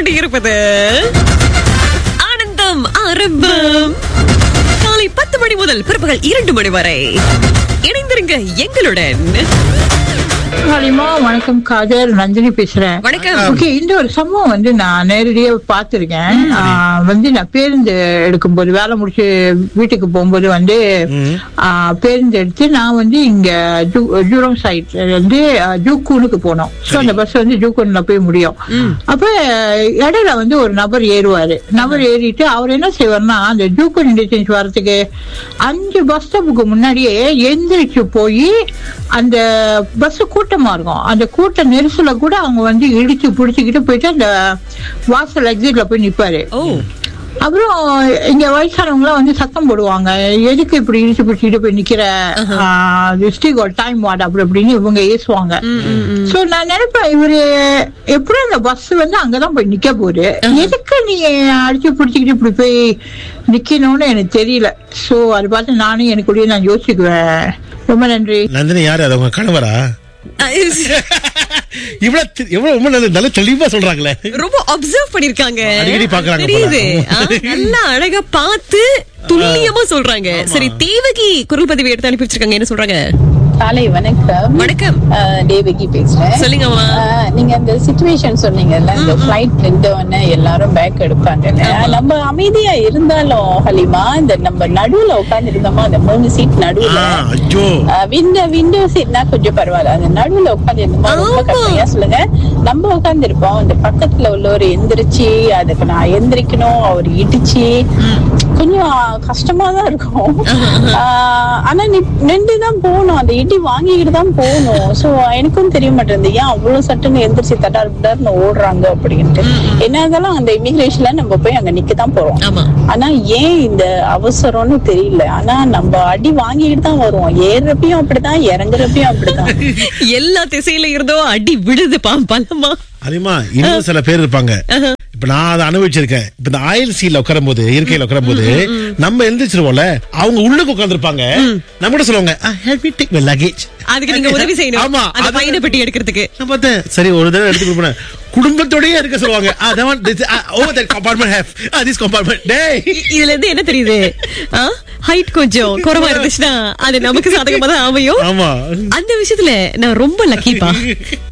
கொண்டிருப்பது ஆனந்தம் ஆரம்பம் காலை பத்து மணி முதல் பிற்பகல் இரண்டு மணி வரை இணைந்திருங்க எங்களுடன் ஹலிமா வணக்கம் காதர் நந்தினி பேசுறேன் வணக்கம் ஓகே இந்த ஒரு சம்பவம் வந்து நான் நேரடியா பார்த்திருக்கேன் ஆஹ் வந்து நான் பேருந்து எடுக்கும்போது வேலை முடிச்சு வீட்டுக்கு போகும்போது வந்து ஆஹ் பேருந்து எடுத்து நான் வந்து இங்க ஜூ- ஜூரம் சைட்ல வந்து ஆஹ் ஜூக்கூனுக்கு போனோம் ஸோ அந்த பஸ் வந்து ஜூக்கூன்ல போய் முடியும் அப்ப இடையில வந்து ஒரு நபர் ஏறுவாரு நபர் ஏறிட்டு அவர் என்ன செய்வார்னா அந்த ஜூக்கூன் இன்டர்சேஞ்ச் வரதுக்கு அஞ்சு பஸ் ஸ்டாப்புக்கு முன்னாடியே எந்திரிச்சு போய் அந்த பஸ் கூட்டமா இருக்கும் அந்த கூட்ட நெரிசல கூட அவங்க வந்து இடிச்சு புடிச்சுக்கிட்டு போயிட்டு அந்த வாசல் எக்ஸிட்ல போய் நிப்பாரு ஓ அப்புறம் இங்க வயசானவங்க எல்லாம் வந்து சத்தம் போடுவாங்க எதுக்கு இப்படி இடிச்சு பிடிச்சிட்டு போய் நிக்கிற ஸ்டிக் டைம் வாட் அப்படி அப்படின்னு இவங்க ஏசுவாங்க சோ நான் நினைப்பேன் இவரு எப்படி அந்த பஸ் வந்து அங்கதான் போய் நிக்க போகுது எதுக்கு நீ அடிச்சு பிடிச்சிக்கிட்டு இப்படி போய் நிக்கணும்னு எனக்கு தெரியல சோ அது பார்த்து நானும் எனக்குள்ளேயே நான் யோசிக்குவேன் ரொம்ப நன்றி நந்தினி யாரு அது உங்க கணவரா இவ்வளவு தெ- எவ்வளவு ரொம்ப நல்ல நல்ல தெளிவா சொல்றாங்களே ரொம்ப அப்சர்வ் பண்ணிருக்காங்க அடிக்கடி பார்க்கறாங்க தெரியுது போல. ஆ, நல்லா அழகா பார்த்து துல்லியமா சொல்றாங்க சரி தேவகி குரல் பதிவு எடுத்து அனுப்பி வச்சிருக்காங்க என்ன சொல்றாங்க காலை வணக்கம் வணக்கம் அஹ், தேவகி பேசுறேன் சொல்லுங்கம்மா அஹ், நீங்க அந்த சுச்சுவேஷன் சொன்னீங்கல்ல இந்த ஃபிளைட் நின்றவொடனே எல்லாரும் பேக் எடுப்பாங்கன்னு நம்ம அமைதியா இருந்தாலும் ஹலிமா இந்த நம்ம நடுவுல உட்கார்ந்து இருந்தோமா அந்த மூணு சீட் ஆ, நடுவுல ஐயோ விண்டோ விண்டோ சீட்னா கொஞ்சம் பரவாயில்ல அந்த நடுவுல உட்கார்ந்து இருந்தோமா ரொம்ப ஆமா. கஷ்டம் ஏன் சொல்லுங்க நம்ம உட்கார்ந்து இருப்போம் இந்த பக்கத்துல உள்ளவர் எந்திரிச்சு அதுக்கு நான் எந்திரிக்கணும் அவர் இடிச்சு கொஞ்சம் கஷ்டமா தான் இருக்கும் ஆஹ் ஆனா நின்று தான் போகணும் அந்த இடி வாங்கிக்கிட்டு தான் போகணும் சோ எனக்கும் தெரிய மாட்டேங்குது ஏன் அவ்வளவு சட்டுன்னு எந்திரிச்சு தட்டார் தட்டார்னு ஓடுறாங்க அப்படின்ட்டு என்ன இருந்தாலும் அந்த இமிகிரேஷன்ல நம்ம போய் அங்க நிக்க தான் போறோம் ஆமா ஆனா ஏன் இந்த அவசரம்னு தெரியல ஆனா நம்ம அடி வாங்கிட்டு தான் வருவோம் ஏறுறப்பையும் அப்படிதான் இறங்குறப்பையும் அப்படிதான் எல்லா திசையில இருந்தோ அடி விழுதுப்பா பலமா அதிகமா இன்னும் சில பேர் இருப்பாங்க இப்ப நான் அதை அனுபவிச்சிருக்கேன் இப்ப இந்த ஆயில் சீல உட்காரும் போது இருக்கையில உட்காரும் போது நம்ம எழுந்திரிச்சிருவோம்ல அவங்க உள்ளுக்கு உட்கார்ந்திருப்பாங்க நம்ம கூட சொல்லுவாங்க help me take my luggage அதுக்கு நீங்க உதவி செய்யணும் ஆமா அந்த அது- பயண பெட்டி எடுக்கிறதுக்கு நான் பார்த்தேன் சரி ஒரு தடவை எடுத்து கொடுப்பேன் குடும்பத்தோடயே இருக்க சொல்லுவாங்க ah, that one, this, ah, oh that compartment have ah, this compartment டேய் இ- இதுல இருந்து என்ன தெரியுது ஹைட் கொஞ்சம் குறைவா இருந்துச்சுன்னா அது நமக்கு சாதகமா தான் அமையும் ஆமா அந்த விஷயத்துல நான் ரொம்ப லக்கிப்பா